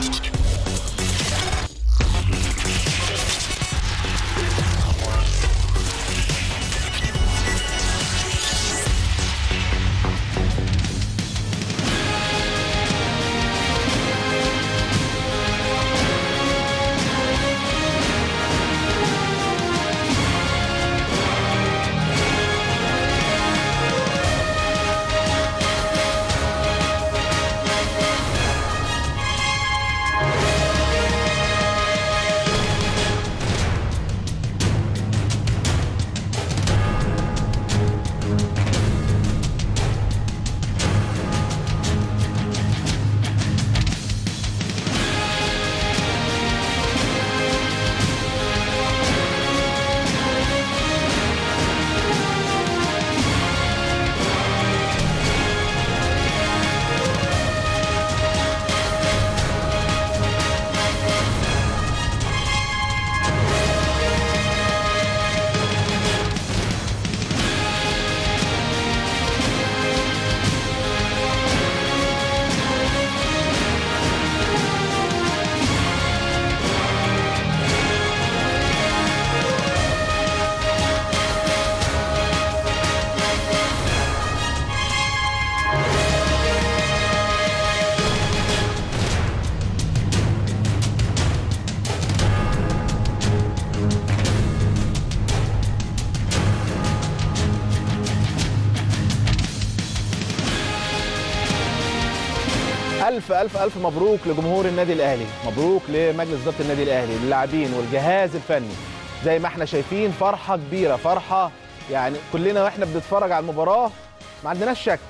ألف ألف ألف مبروك لجمهور النادي الأهلي مبروك لمجلس إدارة النادي الأهلي للاعبين والجهاز الفني زي ما احنا شايفين فرحة كبيرة فرحة يعني كلنا واحنا بنتفرج على المباراة ما عندناش شك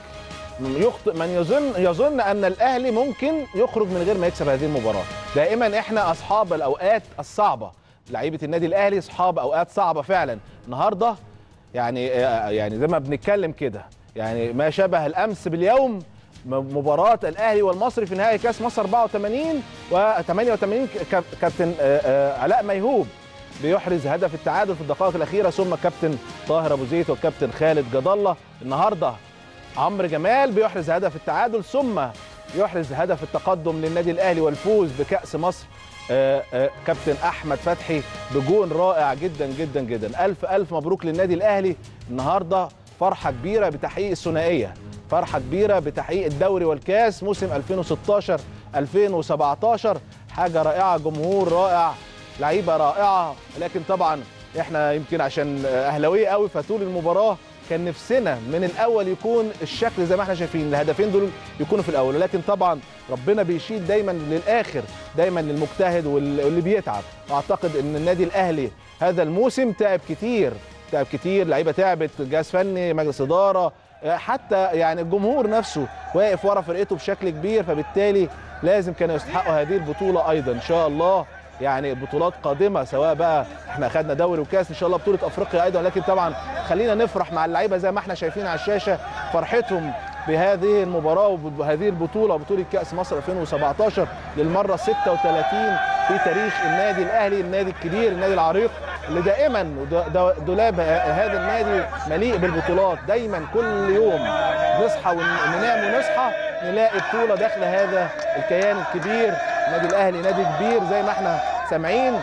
يخطئ من يظن يظن ان الاهلي ممكن يخرج من غير ما يكسب هذه المباراه دائما احنا اصحاب الاوقات الصعبه لعيبه النادي الاهلي اصحاب اوقات صعبه فعلا النهارده يعني يعني زي ما بنتكلم كده يعني ما شبه الامس باليوم مباراه الاهلي والمصري في نهائي كاس مصر 84 و 88 كابتن علاء ميهوب بيحرز هدف التعادل في الدقائق الاخيره ثم كابتن طاهر ابو زيد والكابتن خالد جد الله النهارده عمرو جمال بيحرز هدف التعادل ثم يحرز هدف التقدم للنادي الاهلي والفوز بكاس مصر آآ آآ كابتن احمد فتحي بجون رائع جدا جدا جدا الف الف مبروك للنادي الاهلي النهارده فرحه كبيره بتحقيق الثنائيه فرحه كبيره بتحقيق الدوري والكاس موسم 2016 2017 حاجه رائعه جمهور رائع لعيبه رائعه لكن طبعا احنا يمكن عشان اهلاويه قوي فطول المباراه كان نفسنا من الاول يكون الشكل زي ما احنا شايفين الهدفين دول يكونوا في الاول ولكن طبعا ربنا بيشيل دايما للاخر دايما للمجتهد واللي بيتعب واعتقد ان النادي الاهلي هذا الموسم تعب كتير تعب كتير لعيبه تعبت جهاز فني مجلس اداره حتى يعني الجمهور نفسه واقف ورا فرقته بشكل كبير فبالتالي لازم كانوا يستحقوا هذه البطوله ايضا ان شاء الله يعني بطولات قادمه سواء بقى احنا اخذنا دوري وكاس ان شاء الله بطوله افريقيا ايضا لكن طبعا خلينا نفرح مع اللعيبه زي ما احنا شايفين على الشاشه فرحتهم بهذه المباراه وبهذه البطوله بطوله كاس مصر 2017 للمره 36 في تاريخ النادي الاهلي النادي الكبير النادي العريق اللي دائما دولاب هذا النادي مليء بالبطولات دايما كل يوم نصحى وننام ونصحى نلاقي بطوله داخل هذا الكيان الكبير النادي الاهلي نادي كبير زي ما احنا سامعين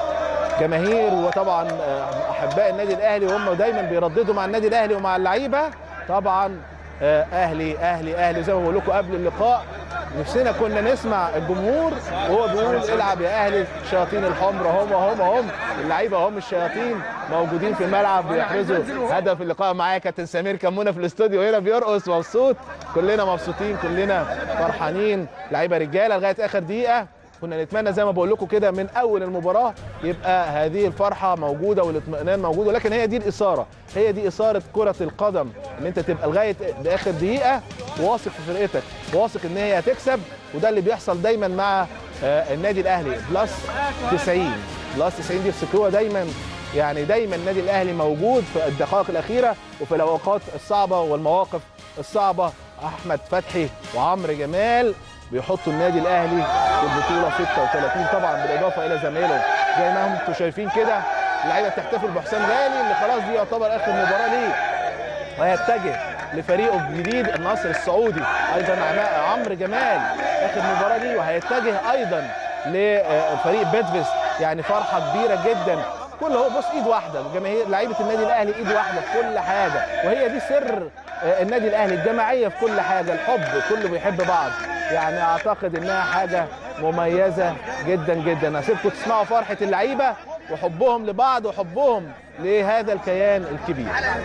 جماهير وطبعا احباء النادي الاهلي وهم دايما بيرددوا مع النادي الاهلي ومع اللعيبه طبعا اهلي اهلي اهلي زي ما بقول لكم قبل اللقاء نفسنا كنا نسمع الجمهور وهو بيقول العب يا اهلي الشياطين الحمر هم هم هم اللعيبه هم الشياطين موجودين في الملعب بيحرزوا هدف اللقاء معايا كابتن سمير كمونه في الاستوديو هنا بيرقص مبسوط كلنا مبسوطين كلنا فرحانين لعيبه رجاله لغايه اخر دقيقه كنا نتمنى زي ما بقول لكم كده من اول المباراه يبقى هذه الفرحه موجوده والاطمئنان موجود ولكن هي دي الاثاره هي دي اثاره كره القدم ان انت تبقى لغايه اخر دقيقه واثق في فرقتك واثق ان هي هتكسب وده اللي بيحصل دايما مع النادي الاهلي بلس 90 بلس 90 دي افتكروها دايما يعني دايما النادي الاهلي موجود في الدقائق الاخيره وفي الاوقات الصعبه والمواقف الصعبه احمد فتحي وعمرو جمال بيحطوا النادي الاهلي في البطوله 36 طبعا بالاضافه الى زمايله زي ما انتم شايفين كده اللعيبه بتحتفل بحسام غالي اللي خلاص دي يعتبر اخر مباراه ليه وهيتجه لفريقه الجديد النصر السعودي ايضا عماء عمرو جمال اخر مباراه ليه وهيتجه ايضا لفريق بيتفيس يعني فرحه كبيره جدا كل هو بص ايد واحده جماهير لعيبه النادي الاهلي ايد واحده في كل حاجه وهي دي سر النادي الاهلي الجماعيه في كل حاجه الحب كله بيحب بعض يعني اعتقد انها حاجه مميزه جدا جدا هسيبكم تسمعوا فرحه اللعيبه وحبهم لبعض وحبهم لهذا الكيان الكبير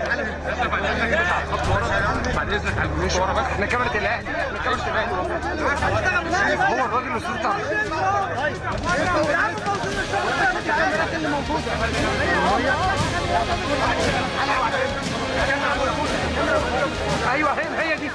بعد اذنك على الجنوش ورا بس احنا كاميرا الاهلي احنا كاميرا الاهلي هو الراجل المسؤول بتاع ايوه هي هي دي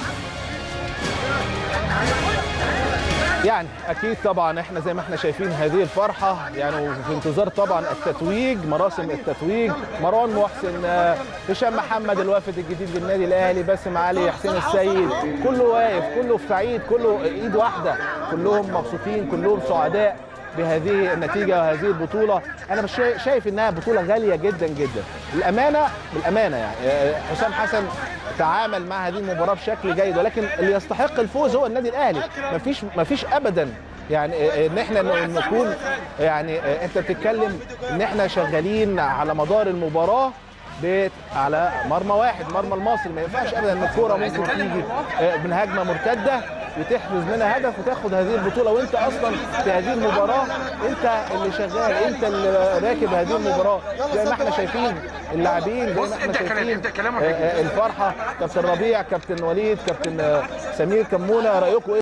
يعني اكيد طبعا احنا زي ما احنا شايفين هذه الفرحه يعني وفي انتظار طبعا التتويج مراسم التتويج مروان محسن آه، هشام محمد الوافد الجديد للنادي الاهلي باسم علي حسين السيد كله واقف كله في سعيد كله ايد واحده كلهم مبسوطين كلهم سعداء بهذه النتيجه وهذه البطوله انا مش شايف- شايف انها بطوله غاليه جدا جدا الامانه بالامانه يعني آه، حسام حسن تعامل مع هذه المباراه بشكل جيد ولكن اللي يستحق الفوز هو النادي الاهلي مفيش مفيش ابدا يعني آه، ان احنا ن- نكون يعني آه، انت بتتكلم ان احنا شغالين على مدار المباراه بيت على مرمى واحد مرمى المصري ما ينفعش ابدا ان الكوره ممكن تيجي آه، من هجمه مرتده وتحرز منها هدف وتاخد هذه البطوله وانت اصلا في هذه المباراه انت اللي شغال انت اللي راكب هذه المباراه زي ما احنا شايفين اللاعبين زي بص، ما احنا ابدأ كلام، شايفين ابدأ كلام آه، آه، الفرحه كابتن ربيع كابتن وليد كابتن آه، سمير كمونه رايكم ايه